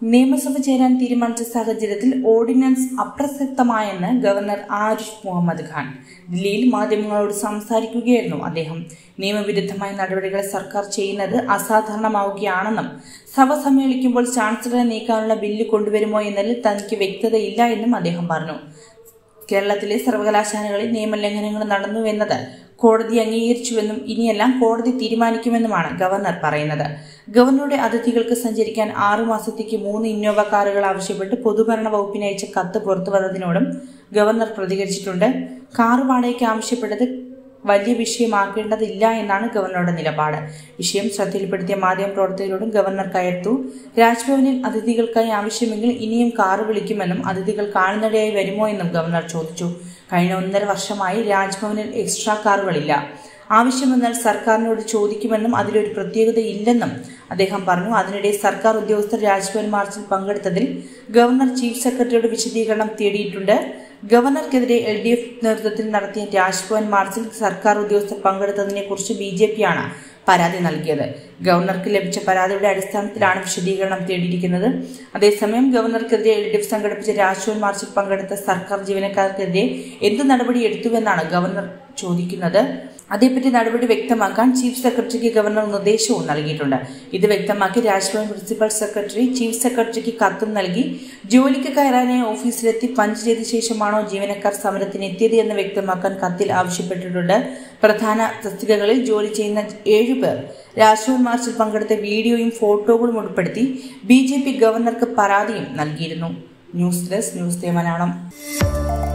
നിയമസഭ ചേരാൻ തീരുമാനിച്ച സാഹചര്യത്തിൽ ഓർഡിനൻസ് അപ്രസക്തമായെന്ന് ഗവർണർ ആരിഫ് മുഹമ്മദ് ഖാൻ ദില്ലിയിൽ മാധ്യമങ്ങളോട് സംസാരിക്കുകയായിരുന്നു അദ്ദേഹം നിയമവിരുദ്ധമായ നടപടികൾ സർക്കാർ ചെയ്യുന്നത് അസാധാരണമാവുകയാണെന്നും സഭ സമ്മേളിക്കുമ്പോൾ ചാൻസലറെ നീക്കാനുള്ള ബില്ല് കൊണ്ടുവരുമോ എന്നതിൽ തനിക്ക് വ്യക്തതയില്ല എന്നും അദ്ദേഹം പറഞ്ഞു കേരളത്തിലെ സർവകലാശാലകളിൽ നിയമലംഘനങ്ങൾ നടന്നുവെന്നത് കോടതി അംഗീകരിച്ചുവെന്നും ഇനിയെല്ലാം കോടതി തീരുമാനിക്കുമെന്നുമാണ് ഗവർണർ പറയുന്നത് ഗവർണറുടെ അതിഥികൾക്ക് സഞ്ചരിക്കാൻ ആറു മാസത്തേക്ക് മൂന്ന് ഇന്നോവ കാറുകൾ ആവശ്യപ്പെട്ട് പൊതുഭരണ വകുപ്പിന് അയച്ച കത്ത് പുറത്തു വന്നതിനോടും ഗവർണർ പ്രതികരിച്ചിട്ടുണ്ട് കാർ വാടകയ്ക്ക് ആവശ്യപ്പെട്ടത് വലിയ വിഷയമാക്കേണ്ടതില്ല എന്നാണ് ഗവർണറുടെ നിലപാട് വിഷയം ശ്രദ്ധയിൽപ്പെടുത്തിയ മാധ്യമപ്രവർത്തകരോടും ഗവർണർ കയർത്തു രാജ്ഭവനിൽ അതിഥികൾക്കായി ആവശ്യമെങ്കിൽ ഇനിയും കാറ് വിളിക്കുമെന്നും അതിഥികൾ കാൽനടയായി വരുമോ എന്നും ഗവർണർ ചോദിച്ചു കഴിഞ്ഞ ഒന്നര വർഷമായി രാജ്ഭവനിൽ എക്സ്ട്രാ കാറുകളില്ല ആവശ്യമെന്നാൽ സർക്കാരിനോട് ചോദിക്കുമെന്നും അതിലൊരു പ്രത്യേകതയില്ലെന്നും അദ്ദേഹം പറഞ്ഞു അതിനിടെ സർക്കാർ ഉദ്യോഗസ്ഥർ രാജ്ഭവൻ മാർച്ചിൽ പങ്കെടുത്തതിൽ ഗവർണർ ചീഫ് സെക്രട്ടറിയുടെ വിശദീകരണം തേടിയിട്ടുണ്ട് ഗവർണർക്കെതിരെ എൽ ഡി എഫ് നേതൃത്വത്തിൽ നടത്തിയ രാജ്ഭവൻ മാർച്ചിൽ സർക്കാർ ഉദ്യോഗസ്ഥർ പങ്കെടുത്തതിനെക്കുറിച്ച് ബി ജെ പിയാണ് പരാതി നൽകിയത് ഗവർണർക്ക് ലഭിച്ച പരാതിയുടെ അടിസ്ഥാനത്തിലാണ് വിശദീകരണം തേടിയിരിക്കുന്നത് അതേസമയം ഗവർണർക്കെതിരെ എൽ ഡി എഫ് സംഘടിപ്പിച്ച രാജ്ഭവൻ മാർച്ചിൽ പങ്കെടുത്ത സർക്കാർ ജീവനക്കാർക്കെതിരെ എന്ത് നടപടി എടുത്തുവെന്നാണ് ഗവർണർ ചോദിക്കുന്നത് അതേപ്പറ്റി നടപടി വ്യക്തമാക്കാൻ ചീഫ് സെക്രട്ടറിക്ക് ഗവർണർ നിർദ്ദേശവും നൽകിയിട്ടുണ്ട് ഇത് വ്യക്തമാക്കി രാജ്ഭവൻ പ്രിൻസിപ്പൽ സെക്രട്ടറി ചീഫ് സെക്രട്ടറിക്ക് കത്തും നൽകി ജോലിക്ക് കയറാനായി ഓഫീസിലെത്തി പഞ്ച് ചെയ്ത ശേഷമാണോ ജീവനക്കാർ സമരത്തിന് എത്തിയത് എന്ന് വ്യക്തമാക്കാൻ കത്തിൽ ആവശ്യപ്പെട്ടിട്ടുണ്ട് പ്രധാന തസ്തികകളിൽ ജോലി ചെയ്യുന്ന ഏഴുപേർ രാജ്ഭവൻ മാർച്ചിൽ പങ്കെടുത്ത വീഡിയോയും ഫോട്ടോകളും ഉൾപ്പെടുത്തി ബി ജെ പി ഗവർണർക്ക് പരാതിയും നൽകിയിരുന്നു news desk news day Malayalam